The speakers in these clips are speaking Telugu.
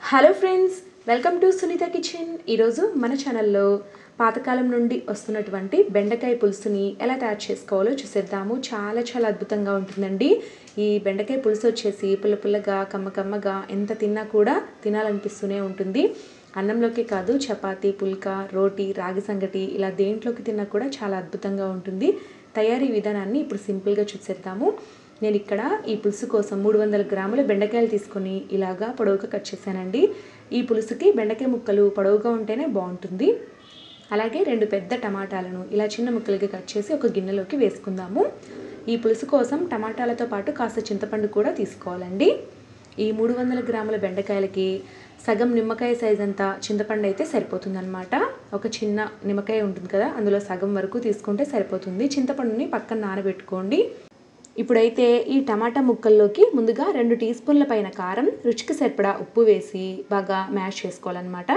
hello friends welcome to Sunitha kitchen ఈరోజు మన ఛానల్లో పాతకాలం నుండి వస్తున్నటువంటి బెండకాయ పులుసుని ఎలా తయారు చేసుకోవాలో చూసేద్దాము చాలా చాలా అద్భుతంగా ఉంటుందండి ఈ బెండకాయ పులుసు వచ్చేసి పుల్ల పుల్లగా కమ్మ కమ్మగా ఎంత తిన్నా కూడా తినాలనిపిస్తూనే ఉంటుంది అన్నంలోకి కాదు చపాతీ పుల్కా రోటీ రాగి సంగటి ఇలా దేంట్లోకి తిన్నా కూడా చాలా అద్భుతంగా ఉంటుంది తయారీ విధానాన్ని ఇప్పుడు సింపుల్గా చూసేద్దాము నేను ఇక్కడ ఈ పులుసు కోసం మూడు వందల గ్రాముల బెండకాయలు తీసుకొని ఇలాగా పొడవుగా కట్ చేశానండి ఈ పులుసుకి బెండకాయ ముక్కలు పొడవుగా ఉంటేనే బాగుంటుంది అలాగే రెండు పెద్ద టమాటాలను ఇలా చిన్న ముక్కలకి కట్ చేసి ఒక గిన్నెలోకి వేసుకుందాము ఈ పులుసు కోసం టమాటాలతో పాటు కాస్త చింతపండు కూడా తీసుకోవాలండి ఈ మూడు వందల గ్రాముల బెండకాయలకి సగం నిమ్మకాయ సైజ్ అంతా చింతపండు అయితే సరిపోతుందన్నమాట ఒక చిన్న నిమ్మకాయ ఉంటుంది కదా అందులో సగం వరకు తీసుకుంటే సరిపోతుంది చింతపండుని పక్కన నానబెట్టుకోండి ఇప్పుడైతే ఈ టమాటా ముక్కల్లోకి ముందుగా రెండు టీ స్పూన్ల పైన కారం రుచికి సరిపడా ఉప్పు వేసి బాగా మ్యాష్ చేసుకోవాలన్నమాట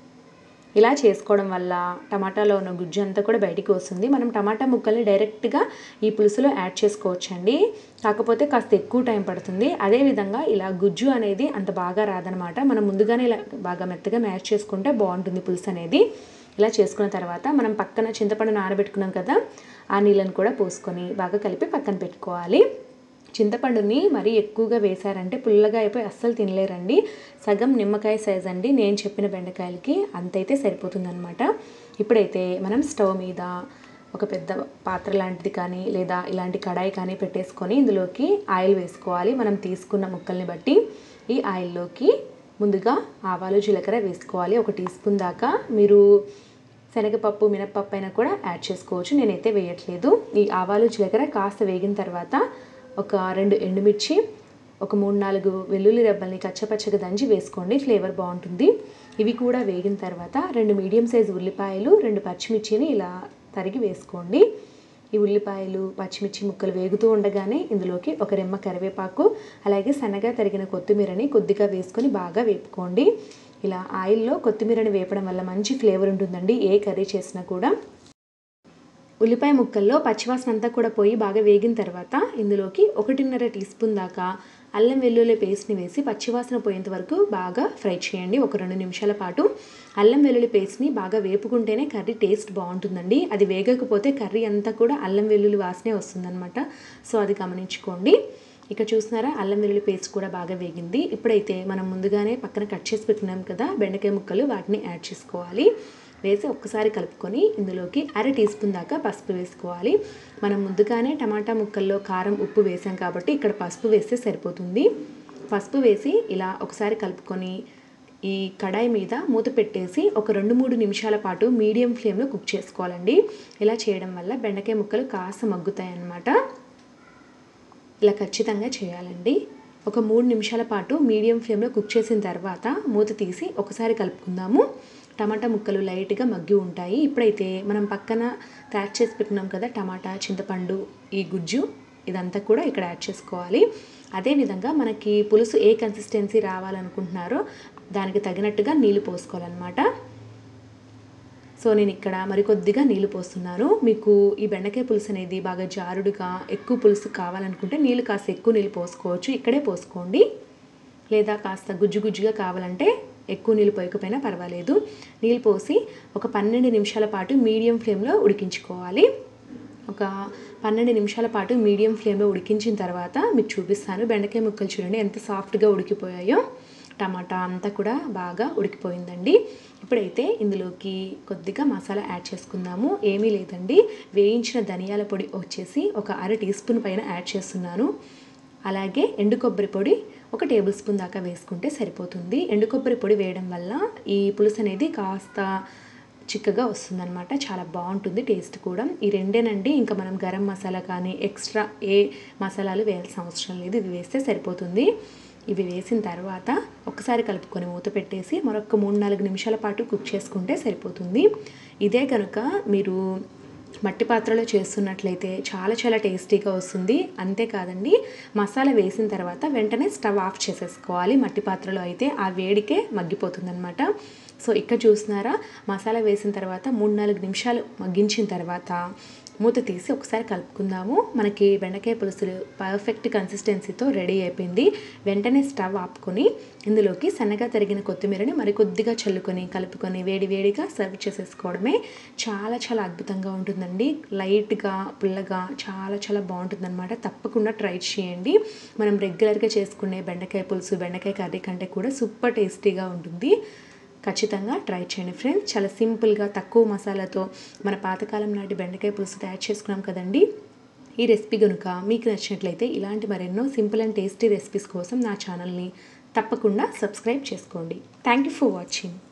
ఇలా చేసుకోవడం వల్ల టమాటాలో ఉన్న గుజ్జు అంతా కూడా బయటికి వస్తుంది మనం టమాటా ముక్కల్ని డైరెక్ట్గా ఈ పులుసులో యాడ్ చేసుకోవచ్చండి కాకపోతే కాస్త ఎక్కువ టైం పడుతుంది అదేవిధంగా ఇలా గుజ్జు అనేది అంత బాగా రాదనమాట మనం ముందుగానే ఇలా బాగా మెత్తగా మ్యాష్ చేసుకుంటే బాగుంటుంది పులుసు అనేది ఇలా చేసుకున్న తర్వాత మనం పక్కన చింతపండు నానబెట్టుకున్నాం కదా ఆ నీళ్ళని కూడా పోసుకొని బాగా కలిపి పక్కన పెట్టుకోవాలి చింతపండుని మరీ ఎక్కువగా వేశారంటే పుల్లగా అయిపోయి అస్సలు తినలేరండి సగం నిమ్మకాయ సైజ్ అండి నేను చెప్పిన బెండకాయలకి అంతైతే సరిపోతుందనమాట ఇప్పుడైతే మనం స్టవ్ మీద ఒక పెద్ద పాత్ర లాంటిది కానీ లేదా ఇలాంటి కడాయి కానీ పెట్టేసుకొని ఇందులోకి ఆయిల్ వేసుకోవాలి మనం తీసుకున్న ముక్కల్ని బట్టి ఈ ఆయిల్లోకి ముందుగా ఆవాలు జీలకర్ర వేసుకోవాలి ఒక టీ స్పూన్ దాకా మీరు శనగపప్పు మినప్పప్పు అయినా కూడా యాడ్ చేసుకోవచ్చు నేనైతే వేయట్లేదు ఈ ఆవాలు జీలకర్ర కాస్త వేగిన తర్వాత ఒక రెండు ఎండుమిర్చి ఒక మూడు నాలుగు వెల్లుల్లి రెబ్బల్ని కచ్చపచ్చగా దంచి వేసుకోండి ఫ్లేవర్ బాగుంటుంది ఇవి కూడా వేగిన తర్వాత రెండు మీడియం సైజు ఉల్లిపాయలు రెండు పచ్చిమిర్చిని ఇలా తరిగి వేసుకోండి ఈ ఉల్లిపాయలు పచ్చిమిర్చి ముక్కలు వేగుతూ ఉండగానే ఇందులోకి ఒక రెమ్మ కరివేపాకు అలాగే సన్నగా తరిగిన కొత్తిమీరని కొద్దిగా వేసుకొని బాగా వేపుకోండి ఇలా ఆయిల్లో కొత్తిమీరని వేపడం వల్ల మంచి ఫ్లేవర్ ఉంటుందండి ఏ కర్రీ చేసినా కూడా ఉల్లిపాయ ముక్కల్లో పచ్చివాసన అంతా కూడా పోయి బాగా వేగిన తర్వాత ఇందులోకి ఒకటిన్నర టీ స్పూన్ దాకా అల్లం వెల్లుల్లి పేస్ట్ని వేసి పచ్చివాసన పోయేంత వరకు బాగా ఫ్రై చేయండి ఒక రెండు నిమిషాల పాటు అల్లం వెల్లుల్లి పేస్ట్ని బాగా వేపుకుంటేనే కర్రీ టేస్ట్ బాగుంటుందండి అది వేగకపోతే కర్రీ అంతా కూడా అల్లం వెల్లుల్లి వాసనే వస్తుందన్నమాట సో అది గమనించుకోండి ఇక చూస్తున్నారా అల్లం వెల్లుల్లి పేస్ట్ కూడా బాగా వేగింది ఇప్పుడైతే మనం ముందుగానే పక్కన కట్ చేసి పెట్టుకున్నాం కదా బెండకాయ ముక్కలు వాటిని యాడ్ చేసుకోవాలి వేసి ఒక్కసారి కలుపుకొని ఇందులోకి అర టీ స్పూన్ దాకా పసుపు వేసుకోవాలి మనం ముందుగానే టమాటా ముక్కల్లో కారం ఉప్పు వేసాం కాబట్టి ఇక్కడ పసుపు వేస్తే సరిపోతుంది పసుపు వేసి ఇలా ఒకసారి కలుపుకొని ఈ కడాయి మీద మూత పెట్టేసి ఒక రెండు మూడు నిమిషాల పాటు మీడియం ఫ్లేమ్లో కుక్ చేసుకోవాలండి ఇలా చేయడం వల్ల బెండకాయ ముక్కలు కాస్త మగ్గుతాయి అన్నమాట ఇలా ఖచ్చితంగా చేయాలండి ఒక మూడు నిమిషాల పాటు మీడియం ఫ్లేమ్లో కుక్ చేసిన తర్వాత మూత తీసి ఒకసారి కలుపుకుందాము టమాటా ముక్కలు లైట్గా మగ్గి ఉంటాయి ఇప్పుడైతే మనం పక్కన తయారు చేసి పెట్టుకున్నాం కదా టమాటా చింతపండు ఈ గుజ్జు ఇదంతా కూడా ఇక్కడ యాడ్ చేసుకోవాలి అదేవిధంగా మనకి పులుసు ఏ కన్సిస్టెన్సీ రావాలనుకుంటున్నారో దానికి తగినట్టుగా నీళ్ళు పోసుకోవాలన్నమాట సో నేను ఇక్కడ మరికొద్దిగా నీళ్ళు పోస్తున్నాను మీకు ఈ బెండకాయ పులుసు అనేది బాగా జారుడుగా ఎక్కువ పులుసు కావాలనుకుంటే నీళ్ళు కాస్త ఎక్కువ నీళ్ళు పోసుకోవచ్చు ఇక్కడే పోసుకోండి లేదా కాస్త గుజ్జు గుజ్జుగా కావాలంటే ఎక్కువ నీళ్ళు పోయకపోయినా పర్వాలేదు నీళ్ళు పోసి ఒక పన్నెండు నిమిషాల పాటు మీడియం ఫ్లేమ్లో ఉడికించుకోవాలి ఒక పన్నెండు నిమిషాల పాటు మీడియం ఫ్లేమ్లో ఉడికించిన తర్వాత మీకు చూపిస్తాను బెండకాయ ముక్కలు చూడండి ఎంత సాఫ్ట్గా ఉడికిపోయాయో టమాటా అంతా కూడా బాగా ఉడికిపోయిందండి ఇప్పుడైతే ఇందులోకి కొద్దిగా మసాలా యాడ్ చేసుకుందాము ఏమీ లేదండి వేయించిన ధనియాల పొడి వచ్చేసి ఒక అర టీ స్పూన్ పైన యాడ్ చేస్తున్నాను అలాగే ఎండు కొబ్బరి పొడి ఒక టేబుల్ స్పూన్ దాకా వేసుకుంటే సరిపోతుంది ఎండు కొబ్బరి పొడి వేయడం వల్ల ఈ పులుసు అనేది కాస్త చిక్కగా వస్తుందన్నమాట చాలా బాగుంటుంది టేస్ట్ కూడా ఈ రెండేనండి ఇంకా మనం గరం మసాలా కానీ ఎక్స్ట్రా ఏ మసాలాలు వేయాల్సిన అవసరం లేదు ఇవి వేస్తే సరిపోతుంది ఇవి వేసిన తర్వాత ఒకసారి కలుపుకొని మూత పెట్టేసి మరొక మూడు నాలుగు నిమిషాల పాటు కుక్ చేసుకుంటే సరిపోతుంది ఇదే కనుక మీరు మట్టి పాత్రలో చేస్తున్నట్లయితే చాలా చాలా టేస్టీగా వస్తుంది అంతేకాదండి మసాలా వేసిన తర్వాత వెంటనే స్టవ్ ఆఫ్ చేసేసుకోవాలి మట్టి పాత్రలో అయితే ఆ వేడికే మగ్గిపోతుందన్నమాట సో ఇక్కడ చూస్తున్నారా మసాలా వేసిన తర్వాత మూడు నాలుగు నిమిషాలు మగ్గించిన తర్వాత మూత తీసి ఒకసారి కలుపుకుందాము మనకి బెండకాయ పులుసు పర్ఫెక్ట్ కన్సిస్టెన్సీతో రెడీ అయిపోయింది వెంటనే స్టవ్ ఆపుకొని ఇందులోకి సన్నగా తరిగిన కొత్తిమీరని మరి కొద్దిగా చల్లుకొని కలుపుకొని వేడి వేడిగా సర్వ్ చేసేసుకోవడమే చాలా చాలా అద్భుతంగా ఉంటుందండి లైట్గా పుల్లగా చాలా చాలా బాగుంటుందన్నమాట తప్పకుండా ట్రై చేయండి మనం రెగ్యులర్గా చేసుకునే బెండకాయ పులుసు బెండకాయ కర్రీ కంటే కూడా సూపర్ టేస్టీగా ఉంటుంది ఖచ్చితంగా ట్రై చేయండి ఫ్రెండ్స్ చాలా సింపుల్గా తక్కువ మసాలాతో మన పాతకాలం నాటి బెండకాయ పులుసు తయారు చేసుకున్నాం కదండి ఈ రెసిపీ కనుక మీకు నచ్చినట్లయితే ఇలాంటి మరెన్నో సింపుల్ అండ్ టేస్టీ రెసిపీస్ కోసం నా ఛానల్ని తప్పకుండా సబ్స్క్రైబ్ చేసుకోండి థ్యాంక్ యూ ఫర్ వాచింగ్